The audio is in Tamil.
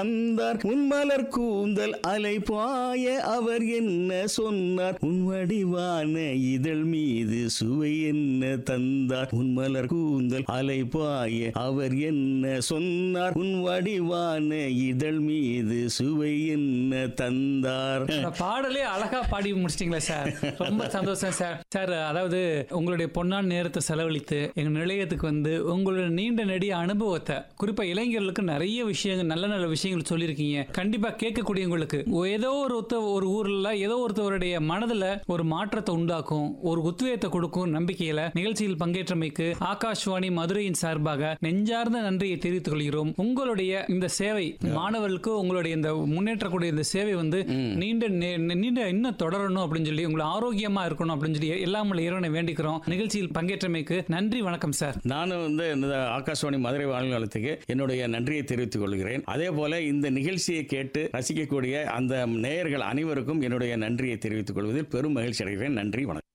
தந்தார் உன்மலர் கூந்தல் அலை பாய அவர் என்ன சொன்னார் உன் வடிவான இதழ் மீது சுவை என்ன தந்தார் உன்மலர் கூந்தல் அலை பாய அவர் என்ன சொன்னார் உன் வடிவான இதழ் மீது சுவை என்ன தந்தார் இந்த பாடலே அழகா பாடி முடிச்சிட்டீங்களா சார் ரொம்ப சந்தோஷம் சார் சார் அதாவது உங்களுடைய பொன்னான் நேரத்தை செலவழித்து எங்க நிலையத்துக்கு வந்து உங்களுடைய நீண்ட நெடிய அனுபவத்தை குறிப்பா இளைஞர்களுக்கு நிறைய விஷயங்கள் நல்ல நல்ல விஷயங்கள் சொல்லியிருக்கீங்க கண்டிப்பா கேட்கக்கூடியவங்களுக்கு ஏதோ ஒரு ஒருத்த ஒரு ஊர்ல ஏதோ ஒருத்தவருடைய மனதுல ஒரு மாற்றத்தை உண்டாக்கும் ஒரு உத்வேகத்தை கொடுக்கும் நம்பிக்கையில நிகழ்ச்சியில் பங்கேற்றமைக்கு ஆகாஷ்வாணி மதுரையின் சார்பாக நெஞ்சார்ந்த நன்றியை தெரிவித்துக் கொள்கிறோம் உங்களுடைய இந்த சேவை மாணவர்களுக்கு உங்களுடைய இந்த முன்னேற்றக்கூடிய இந்த சேவை வந்து நீண்ட நே- நீண்ட இன்னும் தொடரணும் அப்படின்னு சொல்லி உங்களை ஆரோக்கியமா இருக்கணும் அப்படின்னு சொல்லி எல்லாம் உள்ள இறைவனை வேண்டிக்கிறோம் நிகழ்ச்சியில் பங்கேற்றமைக்கு நன்றி வணக்கம் சார் நானும் வந்து இந்த ஆகாஷ்வாணி மதுரை வானொலி நிலையத்துக்கு என்னுடைய நன்றியை தெரிவித்துக் கொள்கிறேன் அதே போல இந்த நிகழ்ச்சியை கேட்டு ரசிக்கக்கூடிய அந்த நேயர்கள் அனைவருக்கும் என்னுடைய நன்றியை தெரிவித்துக் கொள்வதில் பெரும் மகிழ்ச்சி அடைகிறேன் நன்றி வணக்கம்